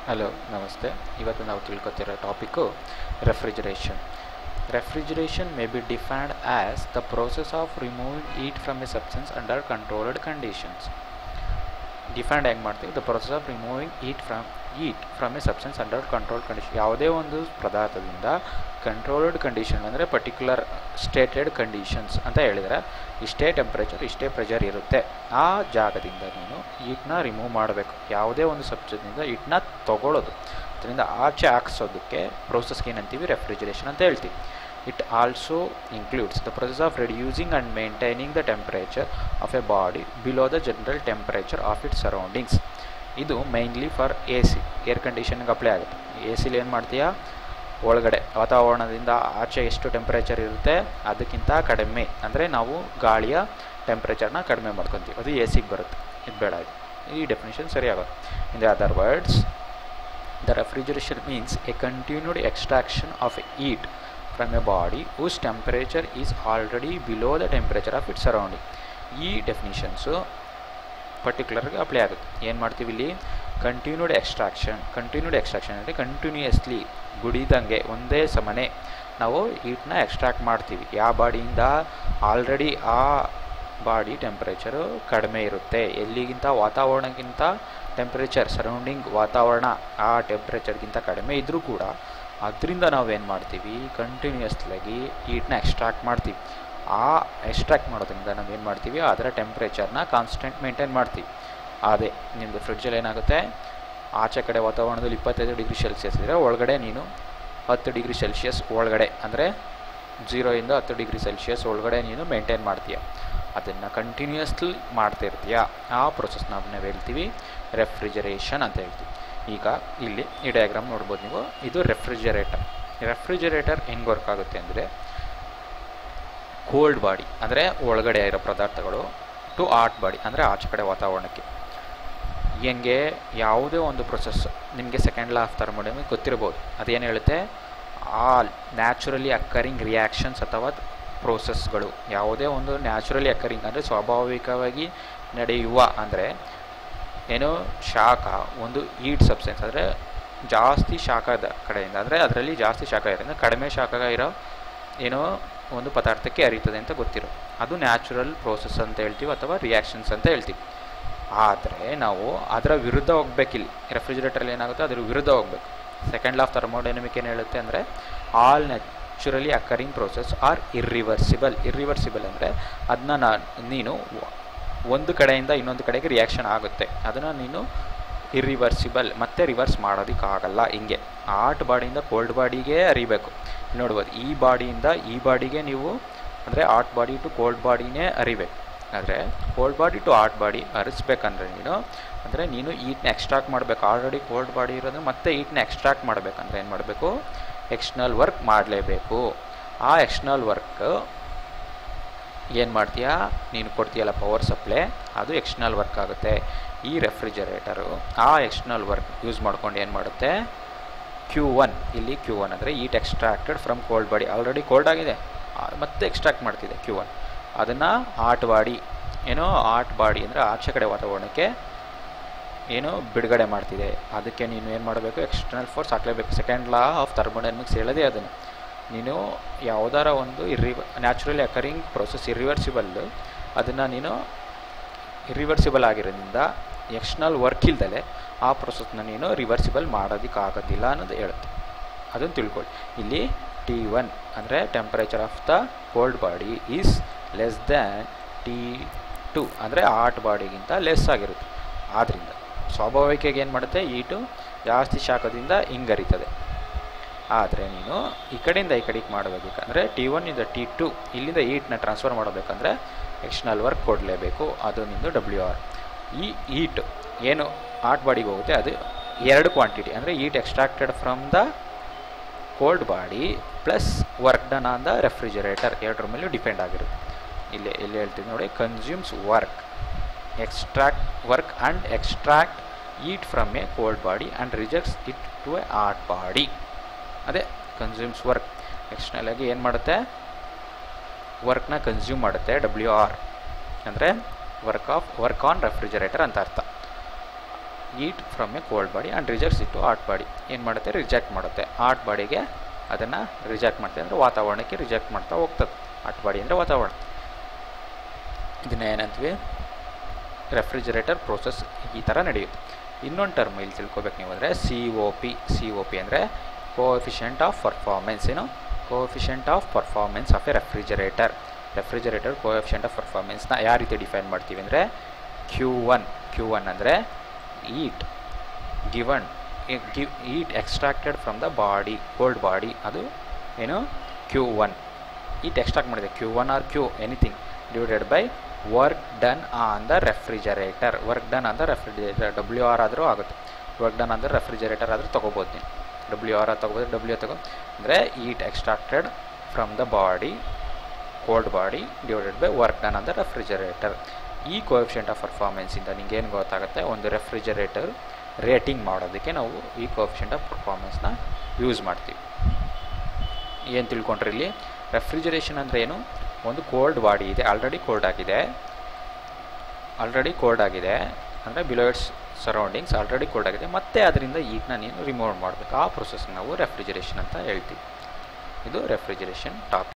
hello ನಮಸ್ತೆ ಇವತ್ತು ನಾವು ತಿಳ್ಕೊತಿರೋ topic refrigeration refrigeration may be defined as the process of removing heat from a substance under controlled conditions defined ಹೆಂಗೆ ಮಾಡ್ತೀವಿ the process of removing heat from heat from a substance under controlled condition ಯಾವುದೇ ಒಂದು ಪದಾರ್ಥದಿಂದ controlled condition ಅಂದರೆ particular stated conditions ಅಂತ ಹೇಳಿದರೆ ಇಷ್ಟೇ temperature ಇಷ್ಟೇ ಪ್ರೆಷರ್ ಇರುತ್ತೆ ಆ ಜಾಗದಿಂದ ನೀನು ಈಟ್ನ ರಿಮೂವ್ ಮಾಡಬೇಕು ಯಾವುದೇ ಒಂದು ಸಬ್ಜೆಕ್ಟ್ನಿಂದ ಈಟ್ನ ತಗೊಳ್ಳೋದು ಅದರಿಂದ ಆಚೆ ಹಾಕ್ಸೋದಕ್ಕೆ ಪ್ರೋಸೆಸ್ಗೆ ಏನಂತೀವಿ ರೆಫ್ರಿಜರೇಷನ್ ಅಂತ ಹೇಳ್ತೀವಿ it also includes the process of reducing and maintaining the temperature of a body below the general temperature of it surroundings ಇದು mainly for A C air ಕಂಡೀಷನ್ಗೆ ಅಪ್ಲೈ ಆಗುತ್ತೆ ಎ ಸಿಲಿ ಏನು ಮಾಡ್ತೀಯಾ ಒಳಗಡೆ ವಾತಾವರಣದಿಂದ ಆಚೆ ಎಷ್ಟು ಟೆಂಪ್ರೇಚರ್ ಇರುತ್ತೆ ಅದಕ್ಕಿಂತ ಕಡಿಮೆ ಅಂದರೆ ನಾವು ಗಾಳಿಯ ಟೆಂಪ್ರೇಚರ್ನ ಕಡಿಮೆ ಮಾಡ್ಕೊತೀವಿ ಅದು ಎ ಸಿಗೆ ಬರುತ್ತೆ ಇದು ಬೇಡ ಇದು ಈ ಡೆಫಿನೇಷನ್ ಸರಿಯಾಗುತ್ತೆ in the other words the refrigeration means a continued extraction of heat from a body whose temperature is already below the temperature of it surrounding ಈ ಡೆಫಿನಿಷನ್ಸು ಪರ್ಟಿಕ್ಯುಲರ್ಗೆ ಅಪ್ಲೈ ಆಗುತ್ತೆ ಏನು ಮಾಡ್ತೀವಿ ಇಲ್ಲಿ ಕಂಟಿನ್ಯೂಡ್ ಎಕ್ಸ್ಟ್ರಾಕ್ಷನ್ ಕಂಟಿನ್ಯೂಡ್ ಎಕ್ಸ್ಟ್ರಾಕ್ಷನ್ ಅಂದರೆ continuously ಗುಡಿದಂಗೆ ಒಂದೇ ಸಮನೆ ನಾವು ಹೀಟ್ನ ಎಕ್ಸ್ಟ್ರಾಕ್ಟ್ ಮಾಡ್ತೀವಿ ಯಾವ ಬಾಡಿಯಿಂದ ಆಲ್ರೆಡಿ ಆ ಬಾಡಿ ಟೆಂಪ್ರೇಚರು ಕಡಿಮೆ ಇರುತ್ತೆ ಎಲ್ಲಿಗಿಂತ ವಾತಾವರಣಕ್ಕಿಂತ ಟೆಂಪ್ರೇಚರ್ ಸರೌಂಡಿಂಗ್ ವಾತಾವರಣ ಆ ಟೆಂಪ್ರೇಚರ್ಗಿಂತ ಕಡಿಮೆ ಇದ್ದರೂ ಕೂಡ ಅದರಿಂದ ನಾವೇನು ಮಾಡ್ತೀವಿ ಕಂಟಿನ್ಯೂಯಸ್ಲಾಗಿ ಹೀಟ್ನ ಎಕ್ಸ್ಟ್ರಾಕ್ಟ್ ಮಾಡ್ತೀವಿ ಆ ಎಕ್ಸ್ಟ್ರಾಕ್ಟ್ ಮಾಡೋದ್ರಿಂದ ನಾವೇನು ಮಾಡ್ತೀವಿ ಅದರ ಟೆಂಪ್ರೇಚರ್ನ ಕಾನ್ಸ್ಟೆಂಟ್ ಮೇಂಟೈನ್ ಮಾಡ್ತೀವಿ ಅದೇ ನಿಮ್ಮದು ಫ್ರಿಡ್ಜಲ್ಲಿ ಏನಾಗುತ್ತೆ ಆಚೆ ಕಡೆ ವಾತಾವರಣದಲ್ಲಿ ಇಪ್ಪತ್ತೈದು ಡಿಗ್ರಿ ಸೆಲ್ಸಿಯಸ್ ಇದ್ದರೆ ಒಳಗಡೆ ನೀನು ಹತ್ತು ಡಿಗ್ರಿ ಸೆಲ್ಸಿಯಸ್ ಒಳಗಡೆ ಅಂದರೆ ಜೀರೋಯಿಂದ ಹತ್ತು ಡಿಗ್ರಿ ಸೆಲ್ಸಿಯಸ್ ಒಳಗಡೆ ನೀನು ಮೇಂಟೈನ್ ಮಾಡ್ತೀಯ ಅದನ್ನು ಕಂಟಿನ್ಯೂಯಸ್ಲಿ ಮಾಡ್ತಾ ಇರ್ತೀಯ ಆ ಪ್ರೊಸೆಸ್ ನಾವು ಹೇಳ್ತೀವಿ ರೆಫ್ರಿಜರೇಷನ್ ಅಂತ ಹೇಳ್ತೀವಿ ಈಗ ಇಲ್ಲಿ ಈ ಡಯಾಗ್ರಾಮ್ ನೋಡ್ಬೋದು ನೀವು ಇದು ರೆಫ್ರಿಜರೇಟರ್ ರೆಫ್ರಿಜರೇಟರ್ ಹೆಂಗೆ ವರ್ಕ್ ಆಗುತ್ತೆ ಅಂದರೆ ಕೋಲ್ಡ್ ಬಾಡಿ ಅಂದರೆ ಒಳಗಡೆ ಇರೋ ಪದಾರ್ಥಗಳು ಟು ಆಟ್ ಬಾಡಿ ಅಂದರೆ ಆಚೆ ಕಡೆ ವಾತಾವರಣಕ್ಕೆ ಹೆಂಗೆ ಯಾವುದೇ ಒಂದು ಪ್ರೊಸೆಸ್ ನಿಮಗೆ ಸೆಕೆಂಡ್ ಲಾ ಆಫ್ ಥರ್ಮೋಡೈನಮಿಕ್ ಗೊತ್ತಿರ್ಬೋದು ಅದೇನು ಹೇಳುತ್ತೆ ಆ ನ್ಯಾಚುರಲಿ ಅಕ್ಕರಿಂಗ್ ರಿಯಾಕ್ಷನ್ಸ್ ಅಥವಾ ಪ್ರೋಸೆಸ್ಗಳು ಯಾವುದೇ ಒಂದು ನ್ಯಾಚುರಲಿ ಅಕ್ಕರಿಂಗ್ ಅಂದರೆ ಸ್ವಾಭಾವಿಕವಾಗಿ ನಡೆಯುವ ಅಂದರೆ ಏನು ಶಾಖ ಒಂದು ಈಟ್ ಸಬ್ಸ್ಟೆನ್ಸ್ ಅಂದರೆ ಜಾಸ್ತಿ ಶಾಖದ ಕಡೆಯಿಂದ ಅಂದರೆ ಅದರಲ್ಲಿ ಜಾಸ್ತಿ ಶಾಖ ಇರೋದ್ರಿಂದ ಕಡಿಮೆ ಶಾಖ ಇರೋ ಏನೋ ಒಂದು ಪದಾರ್ಥಕ್ಕೆ ಅರಿತದೆ ಅಂತ ಗೊತ್ತಿರೋ ಅದು ನ್ಯಾಚುರಲ್ ಪ್ರೋಸೆಸ್ ಅಂತ ಹೇಳ್ತೀವಿ ಅಥವಾ ರಿಯಾಕ್ಷನ್ಸ್ ಅಂತ ಹೇಳ್ತೀವಿ ಆದರೆ ನಾವು ಅದರ ವಿರುದ್ಧ ಹೋಗ್ಬೇಕಿಲ್ಲಿ ರೆಫ್ರಿಜರೇಟರಲ್ಲಿ ಏನಾಗುತ್ತೆ ಅದ್ರ ವಿರುದ್ಧ ಹೋಗ್ಬೇಕು ಸೆಕೆಂಡ್ ಲಾಫ್ ಥರ್ಮೋಡೈನಮಿಕ್ ಏನು ಹೇಳುತ್ತೆ ಅಂದರೆ all naturally occurring process are irreversible irreversible ಅಂದರೆ ಅದನ್ನ ನಾ ನೀನು ಒಂದು ಕಡೆಯಿಂದ ಇನ್ನೊಂದು ಕಡೆಗೆ ರಿಯಾಕ್ಷನ್ ಆಗುತ್ತೆ ಅದನ್ನು ನೀನು ಇರ್ರಿವರ್ಸಿಬಲ್ ಮತ್ತೆ ರಿವರ್ಸ್ ಮಾಡೋದಕ್ಕಾಗಲ್ಲ ಹಿಂಗೆ ಆಟ್ ಬಾಡಿಯಿಂದ ಕೋಲ್ಡ್ ಬಾಡಿಗೆ ಅರಿಬೇಕು ನೋಡ್ಬೋದು ಈ ಬಾಡಿಯಿಂದ ಈ ಬಾಡಿಗೆ ನೀವು ಅಂದರೆ ಆಟ್ ಬಾಡಿ ಟು ಕೋಲ್ಡ್ ಬಾಡಿನೇ ಅರಿಬೇಕು ಆದರೆ cold body to hot body ಅರಿಸ್ಬೇಕಂದ್ರೆ ನೀನು ಅಂದರೆ ನೀನು ಈಟ್ನ ಎಕ್ಸ್ಟ್ರಾಕ್ಟ್ ಮಾಡಬೇಕು ಆಲ್ರೆಡಿ ಕೋಲ್ಡ್ ಬಾಡಿ ಇರೋದು ಮತ್ತೆ ಈಟ್ನ ಎಕ್ಸ್ಟ್ರಾಕ್ಟ್ ಮಾಡಬೇಕಂದ್ರೆ ಏನು ಮಾಡಬೇಕು ಎಕ್ಸ್ಟರ್ನಲ್ ವರ್ಕ್ ಮಾಡಲೇಬೇಕು ಆ ಎಕ್ಸ್ಟರ್ನಲ್ ವರ್ಕ್ ಏನು ಮಾಡ್ತೀಯಾ ನೀನು ಕೊಡ್ತೀಯಲ್ಲ ಪವರ್ ಸಪ್ಲೈ ಅದು ಎಕ್ಸ್ಟರ್ನಲ್ ವರ್ಕ್ ಆಗುತ್ತೆ ಈ ರೆಫ್ರಿಜರೇಟರು ಆ ಎಕ್ಸ್ಟರ್ನಲ್ ವರ್ಕ್ ಯೂಸ್ ಮಾಡ್ಕೊಂಡು ಏನು ಮಾಡುತ್ತೆ ಕ್ಯೂ ಒನ್ ಇಲ್ಲಿ ಕ್ಯೂ ಒನ್ ಅಂದರೆ heat extracted from cold body already cold ಆಗಿದೆ ಮತ್ತೆ ಎಕ್ಸ್ಟ್ರಾಕ್ಟ್ ಮಾಡ್ತಿದೆ ಕ್ಯೂ ಒನ್ ಅದನ್ನು ಆಟ್ ಬಾಡಿ ಏನೋ ಆಟ್ ಬಾಡಿ ಅಂದರೆ ಆಚೆ ಕಡೆ ವಾತಾವರಣಕ್ಕೆ ಏನು ಬಿಡುಗಡೆ ಮಾಡ್ತಿದೆ ಅದಕ್ಕೆ ನೀನು ಏನು ಮಾಡಬೇಕು ಎಕ್ಸ್ಟರ್ನಲ್ ಫೋರ್ಸ್ ಹಾಕಲೇಬೇಕು ಸೆಕೆಂಡ್ ಲಾ ಆಫ್ ಥರ್ಮೋಡೈನಮಿಕ್ಸ್ ಹೇಳೋದೇ ಅದನ್ನು ನೀನು ಯಾವುದಾರ ಒಂದು ಇರ್ರಿವ ನ್ಯಾಚುರಲಿ ಅಕರಿಂಗ್ ಪ್ರೊಸೆಸ್ ಇರ್ರಿವರ್ಸಿಬಲ್ಲು ಅದನ್ನು ನೀನು ಇರ್ರಿವರ್ಸಿಬಲ್ ಆಗಿರೋದ್ರಿಂದ ಎಕ್ಸ್ಟರ್ನಲ್ ವರ್ಕ್ ಇಲ್ದಲೆ ಆ ಪ್ರೊಸೆಸ್ನ ನೀನು ರಿವರ್ಸಿಬಲ್ ಮಾಡೋದಕ್ಕಾಗೋದಿಲ್ಲ ಅನ್ನೋದು ಹೇಳುತ್ತೆ ಅದನ್ನು ತಿಳ್ಕೊಳ್ಳಿ ಇಲ್ಲಿ ಟಿ ಒನ್ ಅಂದರೆ temperature of the cold body is less than T two ಅಂದರೆ ಆಟ್ ಬಾಡಿಗಿಂತ ಲೆಸ್ ಆಗಿರುತ್ತೆ ಆದ್ದರಿಂದ ಸ್ವಾಭಾವಿಕವಾಗಿ ಏನು ಮಾಡುತ್ತೆ ಈಟು ಜಾಸ್ತಿ ಶಾಖದಿಂದ ಹಿಂಗರಿತದೆ ಆದರೆ ನೀನು ಈ ಕಡೆಯಿಂದ ಈ ಕಡೆಗೆ ಮಾಡಬೇಕಂದ್ರೆ ಟಿ ಒನ್ ಇಂದ ಟಿ ಟು ಇಲ್ಲಿಂದ ಈಟ್ನ ಟ್ರಾನ್ಸ್ಫರ್ ಮಾಡಬೇಕಂದ್ರೆ ಎಕ್ಸ್ಟರ್ನಲ್ ವರ್ಕ್ ಕೊಡಲೇಬೇಕು ಅದು ನಿಂದು ಡಬ್ಲ್ಯೂ ಆರ್ ಈ ಈಟ್ ಏನು ಆಟ್ ಬಾಡಿಗೆ ಹೋಗುತ್ತೆ ಅದು ಎರಡು ಕ್ವಾಂಟಿಟಿ ಅಂದರೆ heat extracted from the cold body plus work done on the refrigerator ಎರಡರ ಮೇಲೂ ಡಿಪೆಂಡ್ ಆಗಿರುತ್ತೆ ಇಲ್ಲಿ ಇಲ್ಲಿ ಹೇಳ್ತೀನಿ ನೋಡಿ consumes work extract work and extract heat from a cold body and rejects it to a hot body ಅದೇ consumes work ಎಕ್ಸ್ಟರ್ನಲಾಗಿ ಏನು ಮಾಡುತ್ತೆ ವರ್ಕ್ನ ಕನ್ಸ್ಯೂಮ್ ಮಾಡುತ್ತೆ ಡಬ್ಲ್ಯೂ ಆರ್ ಅಂದರೆ work of work on refrigerator ಅಂತ ಅರ್ಥ heat from a cold body and rejects it to hot body ಏನು ಮಾಡುತ್ತೆ ರಿಜೆಕ್ಟ್ ಮಾಡುತ್ತೆ ಹಾಟ್ ಬಾಡಿಗೆ ಅದನ್ನು ರಿಜೆಕ್ಟ್ ಮಾಡ್ತೆ ಅಂದರೆ ವಾತಾವರಣಕ್ಕೆ ರಿಜೆಕ್ಟ್ ಮಾಡ್ತಾ ಹೋಗ್ತದೆ ಹಾಟ್ ಬಾಡಿ ಅಂದರೆ ವಾತಾವರಣ ಇದನ್ನ ಏನಂತೀವಿ ರೆಫ್ರಿಜರೇಟರ್ ಪ್ರೋಸೆಸ್ ಈ ಥರ ನಡೆಯುತ್ತೆ ಇನ್ನೊಂದು ಟರ್ಮ್ ಇಲ್ಲಿ ತಿಳ್ಕೊಬೇಕು ನೀವು ಅಂದರೆ C O P C O P ಅಂದರೆ ಕೋಎಫಿಷಿಯಂಟ್ ಆಫ್ ಪರ್ಫಾರ್ಮೆನ್ಸ್ ಏನು coefficient of performance of a refrigerator refrigerator coefficient of ಪರ್ಫಾರ್ಮೆನ್ಸ್ನ ಯಾವ ರೀತಿ ಡಿಫೈನ್ ಮಾಡ್ತೀವಿ ಅಂದರೆ ಕ್ಯೂ ಒನ್ ಕ್ಯೂ ಒನ್ ಅಂದರೆ heat given give heat extracted from the body cold body ಅದು ಏನು ಕ್ಯೂ ಒನ್ ಈಟ್ ಎಕ್ಸ್ಟ್ರಾಕ್ಟ್ ಮಾಡಿದೆ Q one or Q anything divided by work done on the refrigerator work done on the refrigerator W R ಆದರೂ ಆಗುತ್ತೆ work done on the refrigerator ಆದರೂ ತೊಗೋಬೋದು ನೀವು W R R ತೊಗೋಬೋದು W ತಗೋ ಅಂದರೆ heat extracted from the body cold body divided by work done on the refrigerator ಈ coefficient of ಪರ್ಫಾರ್ಮೆನ್ಸಿಂದ ನಿಂಗೆ ಏನು ಗೊತ್ತಾಗುತ್ತೆ ಒಂದು ರೆಫ್ರಿಜರೇಟರ್ ರೇಟಿಂಗ್ ಮಾಡೋದಕ್ಕೆ ನಾವು ಈ ಕೋಎಫಿಷಿಯಂಟ್ ಆಫ್ ಪರ್ಫಾರ್ಮೆನ್ಸ್ನ ಯೂಸ್ ಮಾಡ್ತೀವಿ ಏನು ತಿಳ್ಕೊಂಡ್ರೆ ಇಲ್ಲಿ ರೆಫ್ರಿಜರೇಷನ್ ಅಂದರೆ ಏನು ಒಂದು ಕೋಲ್ಡ್ ಬಾಡಿ ಇದೆ ಆಲ್ರೆಡಿ ಕೋಲ್ಡ್ ಆಗಿದೆ ಆಲ್ರೆಡಿ ಕೋಲ್ಡ್ ಆಗಿದೆ ಅಂದರೆ ಬಿಲೋಯಿಡ್ಸ್ ಸರೌಂಡಿಂಗ್ಸ್ ಆಲ್ರೆಡಿ ಕೋಲ್ಡ್ ಆಗಿದೆ ಮತ್ತೆ ಅದರಿಂದ ಈಟ್ನ ನೀನು ರಿಮೂವ್ ಮಾಡಬೇಕು ಆ ಪ್ರೊಸೆಸ್ ನಾವು ರೆಫ್ರಿಜರೇಷನ್ ಅಂತ ಹೇಳ್ತೀವಿ ಇದು ರೆಫ್ರಿಜರೇಷನ್ ಟಾಪಿಕ್